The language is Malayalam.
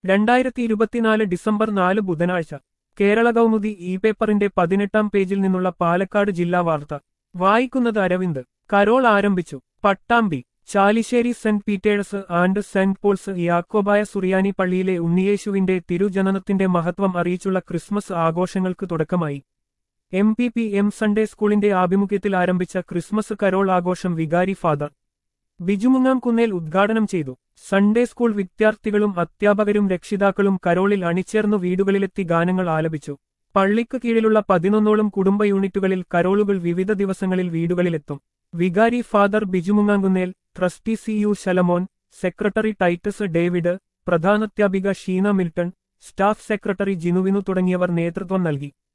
രണ്ടായിരത്തി ഇരുപത്തിനാല് ഡിസംബർ നാല് ബുധനാഴ്ച കേരള കൗമുദി ഇ പേപ്പറിന്റെ പതിനെട്ടാം പേജിൽ നിന്നുള്ള പാലക്കാട് ജില്ലാ വാർത്ത വായിക്കുന്നത് അരവിന്ദ് കരോൾ ആരംഭിച്ചു Pattambi Chalissery saint Peter's and saint Paul's യാക്കോബായ സുറിയാനി പള്ളിയിലെ ഉണ്ണിയേശുവിന്റെ തിരുജനനത്തിന്റെ മഹത്വം അറിയിച്ചുള്ള ക്രിസ്മസ് ആഘോഷങ്ങൾക്ക് തുടക്കമായി M P P M Sunday സ്കൂളിന്റെ ആഭിമുഖ്യത്തിൽ ആരംഭിച്ച ക്രിസ്മസ് കരോൾ ആഘോഷം വികാരി ഫാദർ ബിജുമുങ്ങാം കുന്നേൽ ഉദ്ഘാടനം ചെയ്തു സൺഡേ സ്കൂൾ വിദ്യാർത്ഥികളും അധ്യാപകരും രക്ഷിതാക്കളും കരോളിൽ അണിചേർന്നു വീടുകളിലെത്തി ഗാനങ്ങൾ ആലപിച്ചു പള്ളിക്ക് കീഴിലുള്ള പതിനൊന്നോളം കുടുംബ യൂണിറ്റുകളിൽ കരോളുകൾ വിവിധ ദിവസങ്ങളിൽ വീടുകളിലെത്തും വികാരി father Biju Mungankunnel trustee C U Shalamon secretary Titus David പ്രധാനാധ്യാപിക ഷീന മിൽട്ടൺ സ്റ്റാഫ് സെക്രട്ടറി ജിനുവിനു തുടങ്ങിയവർ നേതൃത്വം നൽകി